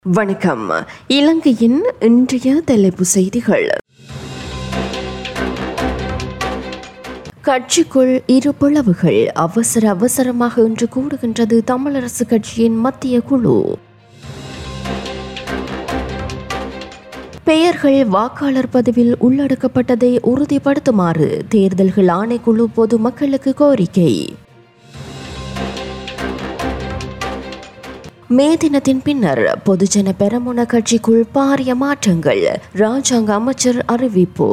வணக்கம் இலங்கையின் இன்றைய தலைப்பு செய்திகள் கட்சிக்குள் இரு பிளவுகள் அவசர அவசரமாக இன்று கூடுகின்றது தமிழரசு கட்சியின் மத்திய குழு பெயர்கள் வாக்காளர் பதிவில் உள்ளடக்கப்பட்டதை உறுதிப்படுத்துமாறு தேர்தல்கள் ஆணைக்குழு பொதுமக்களுக்கு கோரிக்கை மே தினத்தின் பின்னர் பொதுஜன பெரமுன கட்சிக்குள் பாரிய மாற்றங்கள் ராஜாங்க அமைச்சர் அறிவிப்பு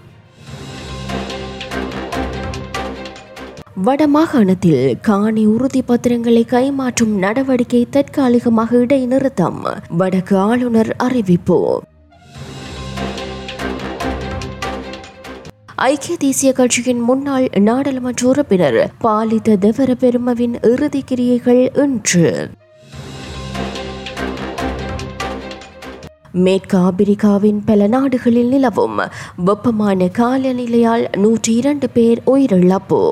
வடமாகாணத்தில் காணி உறுதி பத்திரங்களை கைமாற்றும் நடவடிக்கை தற்காலிகமாக இடைநிறுத்தம் வடக்கு ஆளுநர் அறிவிப்பு ஐக்கிய தேசிய கட்சியின் முன்னாள் நாடாளுமன்ற உறுப்பினர் பாலித தெவர பெருமவின் இறுதி கிரியைகள் இன்று மேற்கு ஆப்பிரிக்காவின் பல நாடுகளில் நிலவும் வெப்பமான காலநிலையால் நூற்றி இரண்டு பேர் உயிரிழப்பு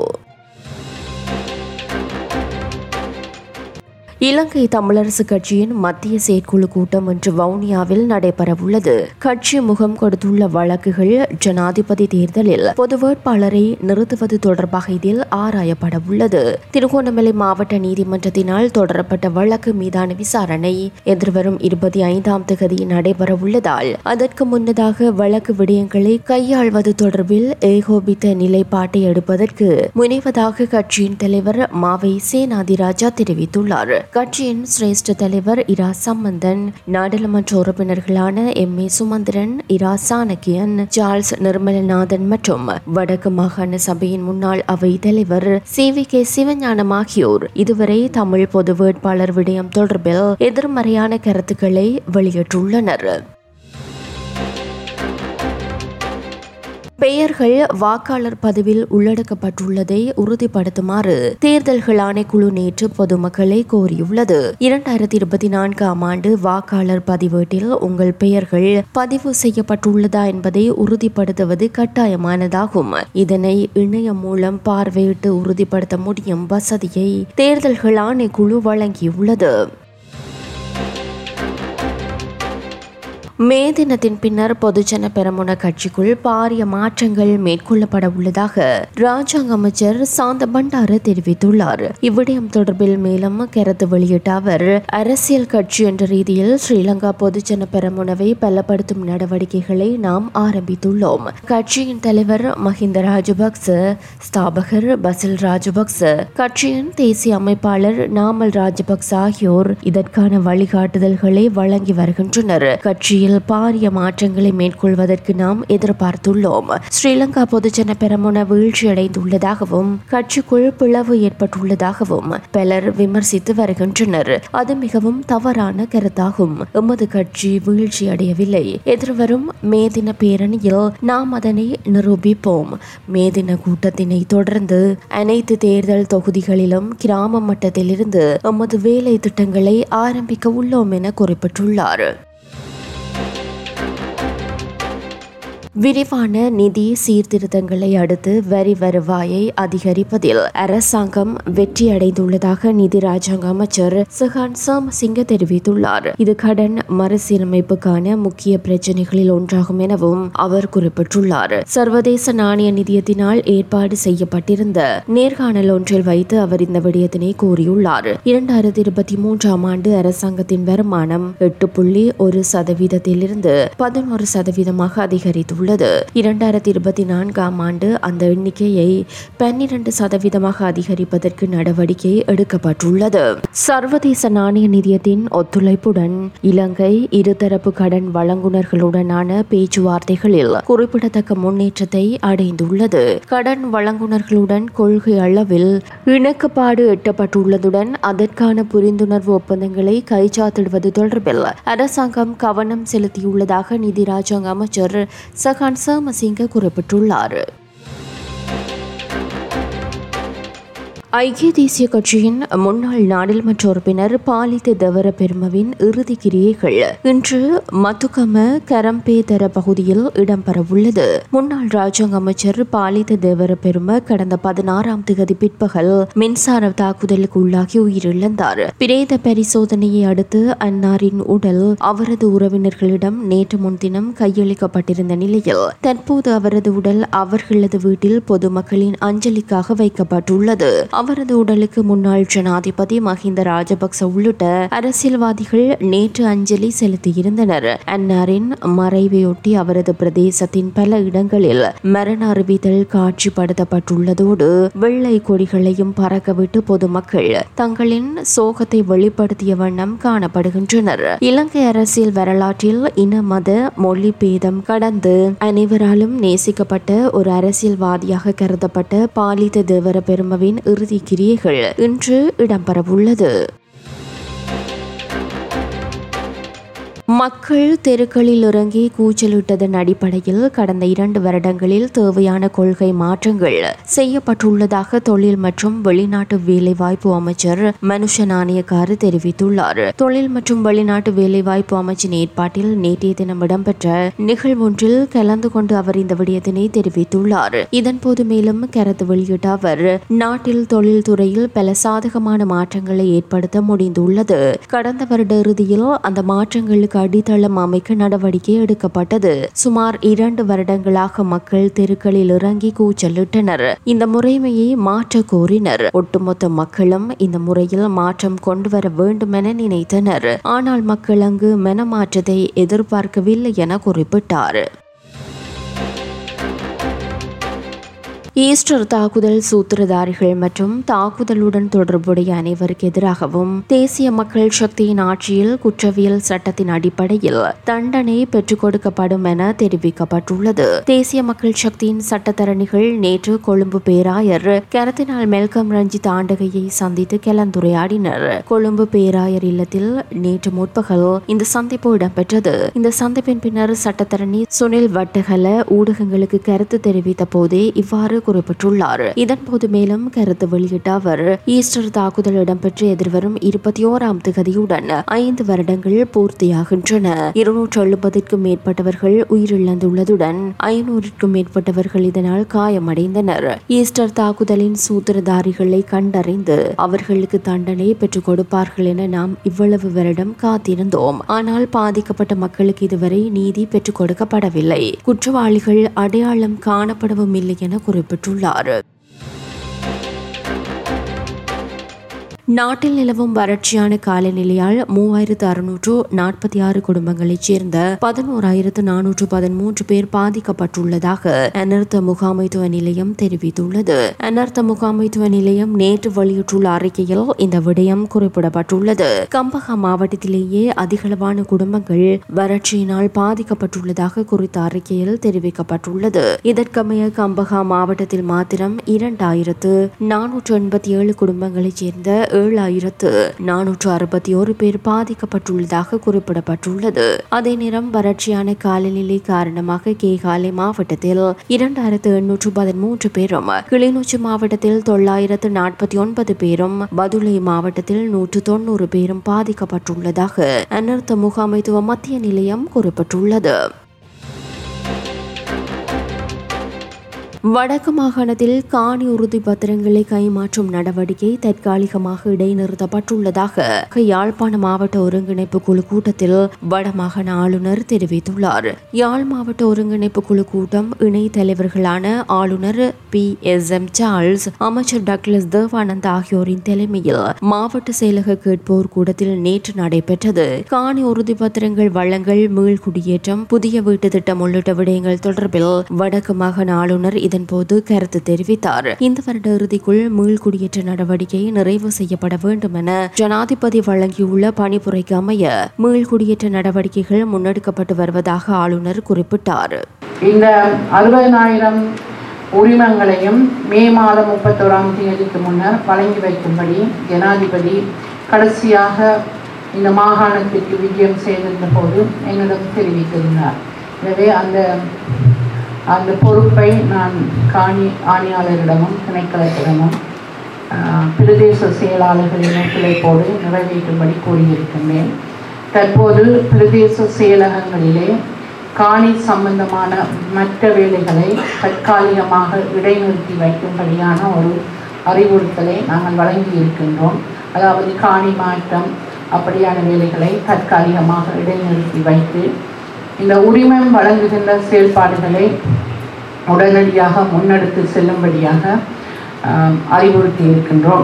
இலங்கை தமிழரசு கட்சியின் மத்திய செயற்குழு கூட்டம் இன்று வவுனியாவில் நடைபெறவுள்ளது கட்சி முகம் கொடுத்துள்ள வழக்குகள் ஜனாதிபதி தேர்தலில் பொது வேட்பாளரை நிறுத்துவது தொடர்பாக இதில் ஆராயப்பட உள்ளது திருகோணமலை மாவட்ட நீதிமன்றத்தினால் தொடரப்பட்ட வழக்கு மீதான விசாரணை எதிர்வரும் இருபத்தி ஐந்தாம் தேதி நடைபெறவுள்ளதால் அதற்கு முன்னதாக வழக்கு விடயங்களை கையாள்வது தொடர்பில் ஏகோபித்த நிலைப்பாட்டை எடுப்பதற்கு முனைவதாக கட்சியின் தலைவர் மாவை சேனாதிராஜா தெரிவித்துள்ளார் கட்சியின் சிரேஷ்ட தலைவர் இரா சம்பந்தன் நாடாளுமன்ற உறுப்பினர்களான M A Sumanthiran Ira Shanakiyan Charles Nirmalanathan மற்றும் வடக்கு மாகாண சபையின் முன்னாள் அவை தலைவர் சி வி கே சிவஞானம் ஆகியோர் இதுவரை தமிழ் பொது வேட்பாளர் விடயம் தொடர்பில் எதிர்மறையான கருத்துக்களை வெளியிட்டுள்ளனர் பெயர்கள் வாக்காளர் பதிவில் உள்ளடக்கப்பட்டுள்ளதை உறுதிப்படுத்துமாறு தேர்தல்கள் ஆணைக்குழு நேற்று பொதுமக்களை கோரியுள்ளது இரண்டாயிரத்தி இருபத்தி நான்காம் ஆண்டு வாக்காளர் பதிவேட்டில் உங்கள் பெயர்கள் பதிவு செய்யப்பட்டுள்ளதா என்பதை உறுதிப்படுத்துவது கட்டாயமானதாகும் இதனை இணையம் மூலம் பார்வையிட்டு உறுதிப்படுத்த முடியும் வசதியை தேர்தல்கள் ஆணைக்குழு வழங்கியுள்ளது மே தினத்தின் பின்னர் பொதுஜன பெரமுன கட்சிக்குள் பாரிய மாற்றங்கள் மேற்கொள்ளப்பட உள்ளதாக ராஜாங்க அமைச்சர் சாந்த பண்டார தெரிவித்துள்ளார் இவ்விடயம் தொடர்பில் மேலும் கருத்து வெளியிட்ட அவர் அரசியல் கட்சி என்ற ரீதியில் ஸ்ரீலங்கா பொதுஜன பெரமுனவை பலப்படுத்தும் நடவடிக்கைகளை நாம் ஆரம்பித்துள்ளோம் கட்சியின் தலைவர் மஹிந்த ராஜபக்ச ஸ்தாபகர் பசில் ராஜபக்ச கட்சியின் தேசிய அமைப்பாளர் நாமல் ராஜபக்ச ஆகியோர் இதற்கான வழிகாட்டுதல்களை வழங்கி வருகின்றனர் கட்சியில் அரசியல் பாரிய மாற்றங்களை மேற்கொள்வதற்கு நாம் எதிர்பார்த்துள்ளோம் ஸ்ரீலங்கா பொதுஜன பெரமுன வீழ்ச்சியடைந்துள்ளதாகவும் கட்சிக்குள் பிளவு ஏற்பட்டுள்ளதாகவும் பலர் விமர்சித்து வருகின்றனர் அது மிகவும் தவறான கருத்தாகும் எமது கட்சி வீழ்ச்சி அடையவில்லை எதிர்வரும் மே தின பேரணியில் நாம் அதனை நிரூபிப்போம் மே தின கூட்டத்தினை தொடர்ந்து அனைத்து தேர்தல் தொகுதிகளிலும் கிராம மட்டத்திலிருந்து எமது வேலை திட்டங்களை ஆரம்பிக்க உள்ளோம் என குறிப்பிட்டுள்ளார் விரிவான நிதி சீர்திருத்தங்களை அடுத்து வரி வருவாயை அதிகரிப்பதில் அரசாங்கம் வெற்றியடைந்துள்ளதாக நிதி ராஜாங்க அமைச்சர் சுகான் சோமசிங்க தெரிவித்துள்ளார் இது கடன் மறுசீரமைப்புக்கான முக்கிய பிரச்சனைகளில் ஒன்றாகும் எனவும் அவர் குறிப்பிட்டுள்ளார் சர்வதேச நாணய நிதியத்தினால் ஏற்பாடு செய்யப்பட்டிருந்த நேர்காணல் ஒன்றில் வைத்து அவர் இந்த விடயத்தினை கூறியுள்ளார் இரண்டாயிரத்தி இருபத்தி மூன்றாம் ஆண்டு அரசாங்கத்தின் வருமானம் எட்டு புள்ளி ஒரு சதவீதத்திலிருந்து பதினோரு சதவீதமாக அதிகரித்துள்ளது உள்ளது இரண்டாயிரத்தி இருபத்தி நான்காம் ஆண்டு அந்த எண்ணிக்கையை பன்னிரண்டு சதவீதமாக அதிகரிப்பதற்கு நடவடிக்கை எடுக்கப்பட்டுள்ளது சர்வதேச நாணய நிதியத்தின் ஒத்துழைப்புடன் இலங்கை இருதரப்பு கடன் வழங்குனர்களுடனான பேச்சுவார்த்தைகளில் குறிப்பிடத்தக்க முன்னேற்றத்தை அடைந்துள்ளது கடன் வழங்குனர்களுடன் கொள்கை அளவில் இணக்கப்பாடு எட்டப்பட்டுள்ளதுடன் அதற்கான புரிந்துணர்வு ஒப்பந்தங்களை கைச்சாத்திடுவது தொடர்பில் அரசாங்கம் கவனம் செலுத்தியுள்ளதாக நிதி ராஜாங்க அமைச்சர் சகான் சமசிங்க குறிப்பிட்டுள்ளார் ஐக்கிய தேசிய கட்சியின் முன்னாள் நாடாளுமன்ற உறுப்பினர் பாலித தவர பெருமவின் இறுதி கிரியைகள் இன்று மத்துக்கம கரம்பேதர பகுதியில் இடம்பெறவுள்ளது முன்னாள் ராஜாங்க அமைச்சர் பாலித தேவர பெரும கடந்த பதினாறாம் தேதி பிற்பகல் மின்சார தாக்குதலுக்கு உள்ளாகி உயிரிழந்தார் பிரேத பரிசோதனையை அடுத்து அன்னாரின் உடல் அவரது உறவினர்களிடம் நேற்று முன்தினம் கையளிக்கப்பட்டிருந்த நிலையில் தற்போது அவரது உடல் அவர்களது வீட்டில் பொதுமக்களின் அஞ்சலிக்காக வைக்கப்பட்டுள்ளது அவரது உடலுக்கு முன்னாள் ஜனாதிபதி மஹிந்த ராஜபக்ச உள்ளிட்ட அரசியல்வாதிகள் நேற்று அஞ்சலி செலுத்தியிருந்தனர் அன்னாரின் மறைவையொட்டி அவரது பிரதேசத்தின் பல இடங்களில் மரண அறிவித்தல் காட்சிப்படுத்தப்பட்டுள்ளதோடு வெள்ளை கொடிகளையும் பறக்கவிட்டு பொதுமக்கள் தங்களின் சோகத்தை வெளிப்படுத்திய வண்ணம் காணப்படுகின்றனர் இலங்கை அரசியல் வரலாற்றில் இன மத மொழி பேதம் கடந்து அனைவராலும் நேசிக்கப்பட்ட ஒரு அரசியல்வாதியாக கருதப்பட்ட பாலித தேவர பெருமவின் இறுதி கிரியைகள் இன்று இடம்பெறவுள்ளது மக்கள் தெருக்களில் இறங்கி கூச்சலிட்டதன் அடிப்படையில் கடந்த இரண்டு வருடங்களில் தேவையான கொள்கை மாற்றங்கள் செய்யப்பட்டுள்ளதாக தொழில் மற்றும் வெளிநாட்டு வேலைவாய்ப்பு அமைச்சர் மனுஷ நாணயக்காரு தெரிவித்துள்ளார் தொழில் மற்றும் வெளிநாட்டு வேலைவாய்ப்பு அமைச்சின் ஏற்பாட்டில் நேற்றைய தினம் இடம்பெற்ற நிகழ்வொன்றில் கலந்து கொண்டு அவர் இந்த விடயத்தினை தெரிவித்துள்ளார் இதன்போது மேலும் கருத்து வெளியிட்ட அவர் நாட்டில் தொழில் துறையில் பல சாதகமான மாற்றங்களை ஏற்படுத்த முடிந்துள்ளது கடந்த வருட இறுதியில் அந்த மாற்றங்களுக்கு அடித்தளம் அமைக்க நடவடிக்கை எடுக்கப்பட்டது சுமார் இரண்டு வருடங்களாக மக்கள் தெருக்களில் இறங்கி கூச்சலிட்டனர் இந்த முறைமையை மாற்ற கோரினர் ஒட்டுமொத்த மக்களும் இந்த முறையில் மாற்றம் கொண்டு வர வேண்டும் என நினைத்தனர் ஆனால் மக்கள் அங்கு மனமாற்றத்தை எதிர்பார்க்கவில்லை என குறிப்பிட்டார் ஈஸ்டர் தாக்குதல் சூத்திரதாரிகள் மற்றும் தாக்குதலுடன் தொடர்புடைய அனைவருக்கு எதிராகவும் தேசிய மக்கள் சக்தியின் ஆட்சியில் குற்றவியல் சட்டத்தின் அடிப்படையில் தண்டனை பெற்றுக் கொடுக்கப்படும் என தெரிவிக்கப்பட்டுள்ளது தேசிய மக்கள் சக்தியின் சட்டத்தரணிகள் நேற்று கொழும்பு பேராயர் கரத்தினால் மெல்கம் ரஞ்சித் ஆண்டகையை சந்தித்து கலந்துரையாடினர் கொழும்பு பேராயர் இல்லத்தில் நேற்று முற்பகல் இந்த சந்திப்பு இடம்பெற்றது இந்த சந்திப்பின் பின்னர் சட்டத்தரணி சுனில் வட்டகல ஊடகங்களுக்கு கருத்து தெரிவித்த போதே இவ்வாறு குறிப்பிட்டுள்ளார் இதன்போது மேலும் கருத்து வெளியிட்ட அவர் ஈஸ்டர் தாக்குதல் இடம்பெற்று எதிர்வரும் இருபத்தி ஓராம் திகதியுடன் ஐந்து வருடங்கள் பூர்த்தியாகின்றன இருநூற்று எழுபதுக்கும் மேற்பட்டவர்கள் உயிரிழந்துள்ளதுடன் ஐநூறுக்கும் மேற்பட்டவர்கள் இதனால் காயமடைந்தனர் ஈஸ்டர் தாக்குதலின் சூத்திரதாரிகளை கண்டறிந்து அவர்களுக்கு தண்டனை பெற்றுக் கொடுப்பார்கள் என நாம் இவ்வளவு வருடம் காத்திருந்தோம் ஆனால் பாதிக்கப்பட்ட மக்களுக்கு இதுவரை நீதி பெற்றுக் கொடுக்கப்படவில்லை குற்றவாளிகள் அடையாளம் காணப்படவும் இல்லை என குறிப்பிட்டார் குறிப்பிட்டுள்ளார் நாட்டில் நிலவும் வறட்சியான காலநிலையால் மூவாயிரத்து அறுநூற்று நாற்பத்தி ஆறு குடும்பங்களைச் சேர்ந்த பதினோராயிரத்து நானூற்று பதிமூன்று பேர் பாதிக்கப்பட்டுள்ளதாக அனர்த்த முகாமைத்துவ நிலையம் தெரிவித்துள்ளது அனர்த்த முகாமைத்துவ நிலையம் நேற்று வெளியிட்டுள்ள அறிக்கையில் இந்த விடயம் குறிப்பிடப்பட்டுள்ளது கம்பஹா மாவட்டத்திலேயே அதிகளவான குடும்பங்கள் வறட்சியினால் பாதிக்கப்பட்டுள்ளதாக குறித்த அறிக்கையில் தெரிவிக்கப்பட்டுள்ளது இதற்கமைய கம்பஹா மாவட்டத்தில் மாத்திரம் இரண்டாயிரத்து நானூற்று எண்பத்தி ஏழு குடும்பங்களைச் சேர்ந்த ஏழாயிரத்து நானூற்று அறுபத்தி ஒரு பேர் பாதிக்கப்பட்டுள்ளதாக குறிப்பிடப்பட்டுள்ளது அதே நேரம் வறட்சியான காலநிலை காரணமாக கேகாலை மாவட்டத்தில் இரண்டாயிரத்து எண்ணூற்று பதிமூன்று பேரும் கிளிநொச்சி மாவட்டத்தில் தொள்ளாயிரத்து நாற்பத்தி ஒன்பது பேரும் பதுளை மாவட்டத்தில் நூற்று தொண்ணூறு பேரும் பாதிக்கப்பட்டுள்ளதாக அனர்த்த முகாமைத்துவ மத்திய நிலையம் குறிப்பிட்டுள்ளது வடக்கு மாகாணத்தில் காணி உறுதி பத்திரங்களை கைமாற்றும் நடவடிக்கை தற்காலிகமாக இடைநிறுத்தப்பட்டுள்ளதாக யாழ்ப்பாண மாவட்ட ஒருங்கிணைப்பு குழு கூட்டத்தில் வடமாகாண ஆளுநர் தெரிவித்துள்ளார் யாழ் மாவட்ட ஒருங்கிணைப்பு குழு கூட்டம் இணை தலைவர்களான ஆளுநர் பி எஸ் எம் சார்ல்ஸ் அமைச்சர் டக்ளஸ் தேவானந்த் ஆகியோரின் தலைமையில் மாவட்ட செயலக கேட்போர் கூடத்தில் நேற்று நடைபெற்றது காணி உறுதி பத்திரங்கள் வழங்கல் மீள்குடியேற்றம் புதிய வீட்டு திட்டம் உள்ளிட்ட விடயங்கள் தொடர்பில் வடக்கு மாகாண ஆளுநர் இதன்போது கருத்து தெரிவித்தார் இந்த வருட இறுதிக்குள் மீள்குடியேற்ற நடவடிக்கை நிறைவு செய்யப்பட வேண்டும் என ஜனாதிபதி வழங்கியுள்ள பணிப்புரைக்கு அமைய மீள்குடியேற்ற நடவடிக்கைகள் முன்னெடுக்கப்பட்டு வருவதாக ஆளுநர் குறிப்பிட்டார் இந்த அறுபதனாயிரம் உரிமங்களையும் மே மாதம் முப்பத்தோராம் தேதிக்கு முன்னர் வழங்கி வைக்கும்படி ஜனாதிபதி கடைசியாக இந்த மாகாணத்திற்கு விஜயம் செய்திருந்த போது என்னிடம் தெரிவித்திருந்தார் எனவே அந்த அந்த பொறுப்பை நான் காணி ஆணையாளரிடமும் திணைக்களத்திடமும் ஆஹ், பிரதேச செயலாளர்களின் ஒத்துழைப்போடு நிறைவேற்றும்படி கூறியிருக்கின்றேன் தற்போது பிரதேச செயலகங்களிலே காணி சம்பந்தமான மற்ற வேலைகளை தற்காலிகமாக இடைநிறுத்தி வைக்கும்படியான ஒரு அறிவுறுத்தலை நாங்கள் வழங்கி இருக்கின்றோம் அதாவது காணி மாற்றம் அப்படியான வேலைகளை தற்காலிகமாக இடைநிறுத்தி வைத்து இந்த உரிமம் வழங்குகின்ற செயல்பாடுகளை உடனடியாக முன்னெடுத்து செல்லும்படியாக ஆம், அறிவுறுத்தி இருக்கின்றோம்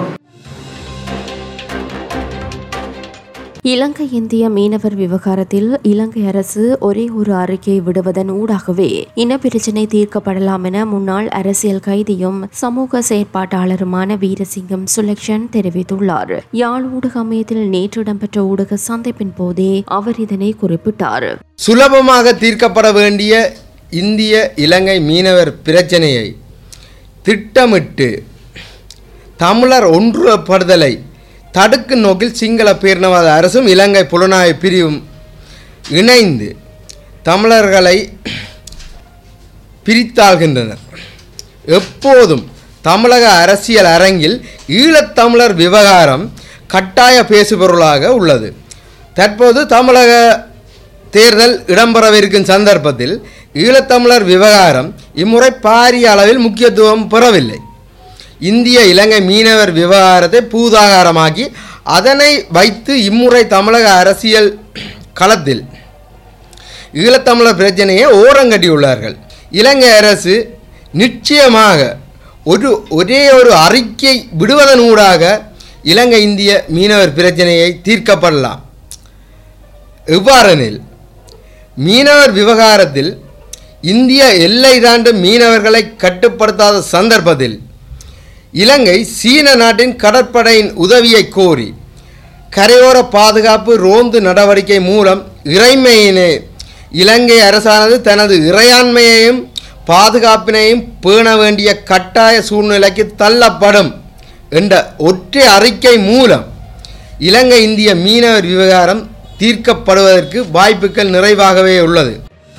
இலங்கை இந்திய மீனவர் விவகாரத்தில் இலங்கை அரசு ஒரே ஒரு அறிக்கையை விடுவதன் ஊடாகவே இனப்பிரச்சினை தீர்க்கப்படலாம் என முன்னாள் அரசியல் கைதியும் சமூக செயற்பாட்டாளருமான வீரசிங்கம் சுலக்ஷன் தெரிவித்துள்ளார் யாழ் ஊடக அமையத்தில் நேற்று இடம்பெற்ற ஊடக சந்திப்பின் போதே அவர் இதனை குறிப்பிட்டார் சுலபமாக தீர்க்கப்பட வேண்டிய இந்திய இலங்கை மீனவர் பிரச்சனையை திட்டமிட்டு தமிழர் ஒன்றுபடுதலை தடுக்கும் நோக்கில் சிங்கள பேரினவாத அரசும் இலங்கை புலனாய்வு பிரிவும் இணைந்து தமிழர்களை பிரித்தாள்கின்றனர் எப்போதும் தமிழக அரசியல் அரங்கில் ஈழத்தமிழர் விவகாரம் கட்டாய பேசுபொருளாக உள்ளது தற்போது தமிழக தேர்தல் இடம்பெறவிருக்கும் சந்தர்ப்பத்தில் ஈழத்தமிழர் விவகாரம் இம்முறை பாரிய அளவில் முக்கியத்துவம் பெறவில்லை இந்திய இலங்கை மீனவர் விவகாரத்தை பூதாகாரமாக்கி அதனை வைத்து இம்முறை தமிழக அரசியல் களத்தில் ஈழத்தமிழர் பிரச்சனையை ஓரங்கட்டியுள்ளார்கள் இலங்கை அரசு நிச்சயமாக ஒரு ஒரே ஒரு அறிக்கை விடுவதனூடாக இலங்கை இந்திய மீனவர் பிரச்சனையை தீர்க்கப்படலாம் எவ்வாறெனில் மீனவர் விவகாரத்தில் இந்திய எல்லை தாண்டும் மீனவர்களை கட்டுப்படுத்தாத சந்தர்ப்பத்தில் இலங்கை சீன நாட்டின் கடற்படையின் உதவியை கோரி கரையோர பாதுகாப்பு ரோந்து நடவடிக்கை மூலம் இறைமையினை இலங்கை அரசானது தனது இறையாண்மையையும் பாதுகாப்பினையும் பேண வேண்டிய கட்டாய சூழ்நிலைக்கு தள்ளப்படும் என்ற ஒற்றை அறிக்கை மூலம் இலங்கை இந்திய மீனவர் விவகாரம் தீர்க்கப்படுவதற்கு வாய்ப்புகள் நிறைவாகவே உள்ளது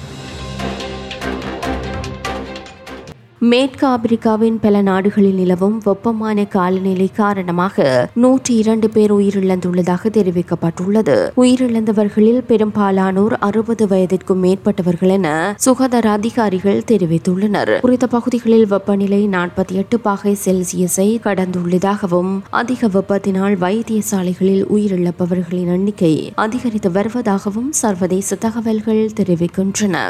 மேற்கு ஆப்பிரிக்காவின் பல நாடுகளில் நிலவும் வெப்பமான காலநிலை காரணமாக நூற்றி இரண்டு பேர் உயிரிழந்துள்ளதாக தெரிவிக்கப்பட்டுள்ளது உயிரிழந்தவர்களில் பெரும்பாலானோர் அறுபது வயதிற்கும் மேற்பட்டவர்கள் என சுகாதார அதிகாரிகள் தெரிவித்துள்ளனர் குறித்த பகுதிகளில் வெப்பநிலை நாற்பத்தி எட்டு பாகை செல்சியஸை கடந்துள்ளதாகவும் அதிக வெப்பத்தினால் வைத்தியசாலைகளில் உயிரிழப்பவர்களின் எண்ணிக்கை அதிகரித்து வருவதாகவும் சர்வதேச தகவல்கள் தெரிவிக்கின்றன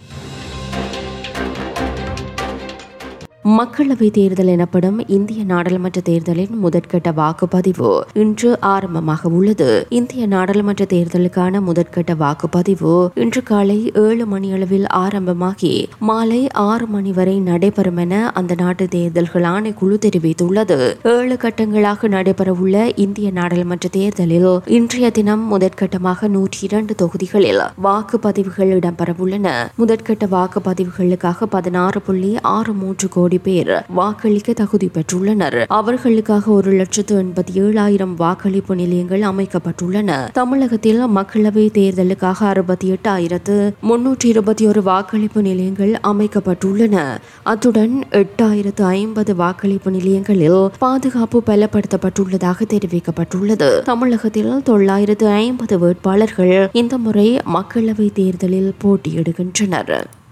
மக்களவை தேர்தல் எனப்படும் இந்திய நாடாளுமன்ற தேர்தலின் முதற்கட்ட வாக்குப்பதிவு இன்று ஆரம்பமாக உள்ளது இந்திய நாடாளுமன்ற தேர்தலுக்கான முதற்கட்ட வாக்குப்பதிவு இன்று காலை ஏழு மணியளவில் ஆரம்பமாகி மாலை ஆறு மணி வரை நடைபெறும் என அந்த நாட்டு தேர்தல்கள் ஆணைக்குழு தெரிவித்துள்ளது ஏழு கட்டங்களாக நடைபெறவுள்ள இந்திய நாடாளுமன்ற தேர்தலில் இன்றைய தினம் முதற்கட்டமாக நூற்றி இரண்டு தொகுதிகளில் வாக்குப்பதிவுகள் இடம்பெறவுள்ளன முதற்கட்ட வாக்குப்பதிவுகளுக்காக பதினாறு புள்ளி ஆறு மூன்று கோடி பேர் வாக்களிக்க தகுதி பெற்றுள்ளனர் அவர்களுக்காக ஒரு லட்சத்து எண்பத்தி ஏழாயிரம் வாக்களிப்பு நிலையங்கள் அமைக்கப்பட்டுள்ளன தமிழகத்தில் மக்களவை தேர்தலுக்காக அறுபத்தி எட்டாயிரத்து முன்னூற்றி இருபத்தி ஒரு வாக்களிப்பு நிலையங்கள் அமைக்கப்பட்டுள்ளன அத்துடன் எட்டாயிரத்து ஐம்பது வாக்களிப்பு நிலையங்களில் பாதுகாப்பு பலப்படுத்தப்பட்டுள்ளதாக தெரிவிக்கப்பட்டுள்ளது தமிழகத்தில் தொள்ளாயிரத்து ஐம்பது வேட்பாளர்கள் இந்த முறை மக்களவை தேர்தலில் போட்டியிடுகின்றனர்